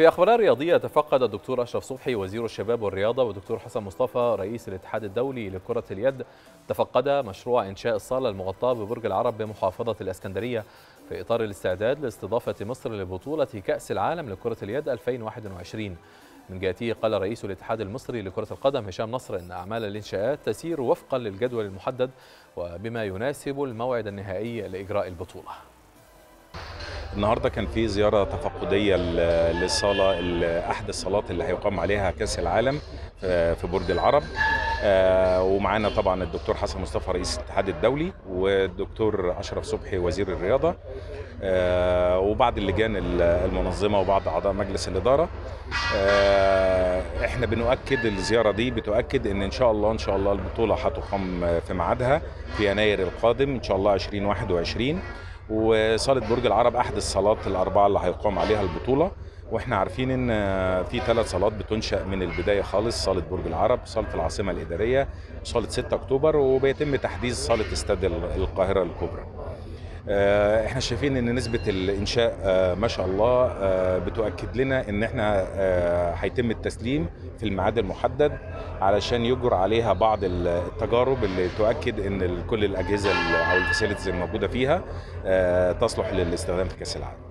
في أخبار رياضية تفقد الدكتور أشرف صبحي وزير الشباب والرياضة والدكتور حسن مصطفى رئيس الاتحاد الدولي لكرة اليد تفقد مشروع إنشاء الصالة المغطاة ببرج العرب بمحافظة الإسكندرية في إطار الاستعداد لاستضافة مصر لبطولة كأس العالم لكرة اليد 2021 من جهته قال رئيس الاتحاد المصري لكرة القدم هشام نصر أن أعمال الإنشاءات تسير وفقا للجدول المحدد وبما يناسب الموعد النهائي لإجراء البطولة النهارده كان في زياره تفقديه للصاله احد الصالات اللي هيقام عليها كاس العالم في برج العرب ومعانا طبعا الدكتور حسن مصطفى رئيس الاتحاد الدولي والدكتور اشرف صبحي وزير الرياضه وبعض اللجان المنظمه وبعض اعضاء مجلس الاداره احنا بنؤكد الزياره دي بتؤكد ان ان شاء الله ان شاء الله البطوله هتقام في ميعادها في يناير القادم ان شاء الله 2021 وصاله برج العرب احد الصالات الاربعه اللي هيقام عليها البطوله واحنا عارفين ان في ثلاث صالات بتنشا من البدايه خالص صاله برج العرب صاله العاصمه الاداريه وصاله 6 اكتوبر وبيتم تحديث صاله استاد القاهره الكبرى احنا شايفين ان نسبه الانشاء ما شاء الله بتؤكد لنا ان احنا هيتم التسليم في الميعاد المحدد علشان يجر عليها بعض التجارب اللي تؤكد ان كل الاجهزه او الفاسيلتيز الموجوده فيها تصلح للاستخدام في كاس العالم